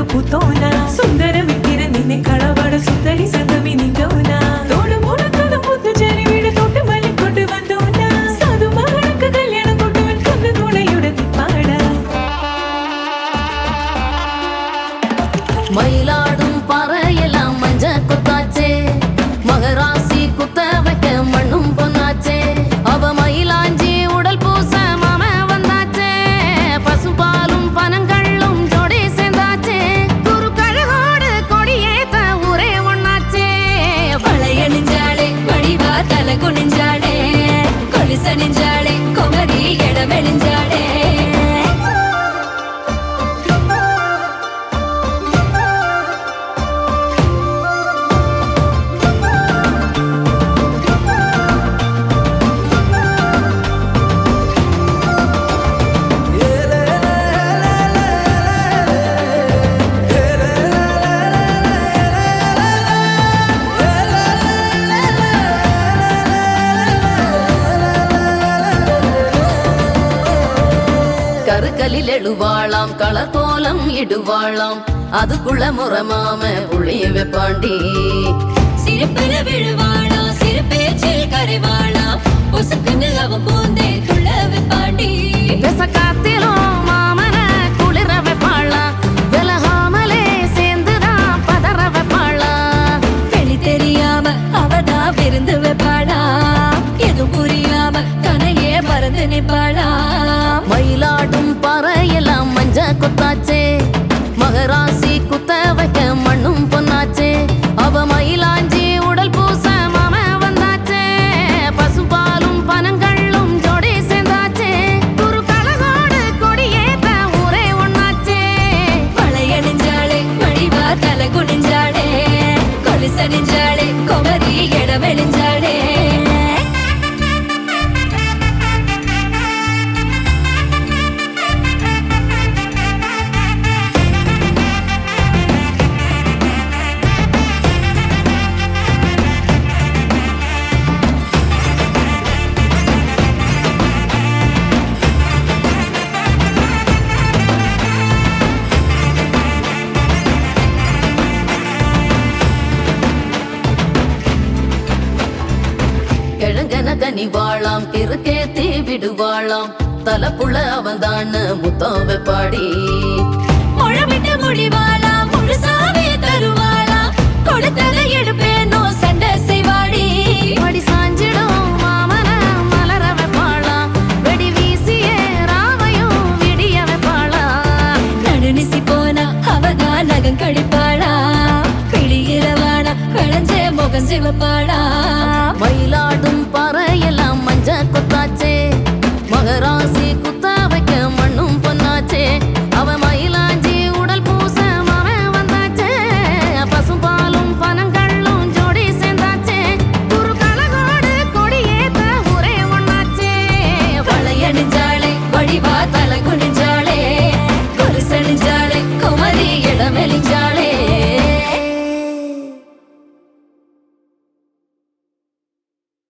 പൂത്തോന സുന്ദരമിക്കിര നിന്നെ കളവട സുന്ദരി സംഗമി നിന്തോന തോട് മുടക്കതും പുത്തുചേരി വീട് തൊട്ട് മല്ലിക്കൊണ്ട് വന്നോന സാധു മകൾക്ക് കല്യാണം കൊണ്ടുവൻ കന്ന് തുണയുടെ പാട மயிலாடும் பறையெல்லாம் மஞ்ச குத்தாச்சே மகராசி குத்த வைக்க மண்ணும் பொன்னாச்சே அவ மயிலாஞ்சி உடல் பூச மாம வந்தாச்சே பசுபாலும் பனங்கள்ளும் ஜோடி சேர்ந்தாச்சே குரு கழகோடு கொடியேத்த ஊரே ஒண்ணாச்சே பழையணிஞ்சாளே வடிவா தலை குனிஞ்சாளே கொலுசணிஞ்சாளே குமரி இடமெளிஞ்சாளே கருக்கலில் எழுவாளாம் களர் கோலம் இடுவாளாம் அதுக்குள்ள முறமாம புள்ளிய வெப்பாண்டி சிரிப்புல விழுவாளா சிறு பேச்சில் கரைவாளா பொசுக்குன்னு அவ பூந்தே துள்ள வைப்பாண்டி பெச காத்திலும் மாமன குளிர வைப்பாளா விலகாமலே சேர்ந்துதான் பதற வைப்பாளா வெளி தெரியாம அவதான் விருந்து வைப்பாளா எதுவும் புரியாம கனையே பறந்து நிப்பாளா மயிலாடும் பறையெல்லாம் மஞ்ச குத்தாச்சே மகராசி குத்த வைக்க மண்ணும் பொன்னாச்சே அவ மயிலாஞ்சி உடல் பூச மாம வந்தாச்சே பசுபாலும் பனங்கள்ளும் ஜோடி சேர்ந்தாச்சே குரு கழகோடு கொடியேத்த ஊரே ஒண்ணாச்சே பழையணிஞ்சாளே வடிவா தலை குனிஞ்சாளே கொலுசணிஞ்சாளே குமரி இடமெளிஞ்சாளே கிழங்கன கனிவாளாம் கிறுக்கேத்தி விடுவாளாம் தலப்புள்ள அவன் முத்தம் வெப்பாடி முழவிட்டு முடிவாளா முழுசாவே தருவாளா கொடுத்ததை எடுப்பேனோ சண்டை செய்வாடி படி சாஞ்சிடும் மாமன மலர வைப்பாளா வெடி வீசியே ராமையும் விடிய வைப்பாளா நடுநிசி போனா அவதான் நகம் கடிப்பாளா பிடிகிறவானா களைஞ்ச முகம் சிவப்பாளா மயிலா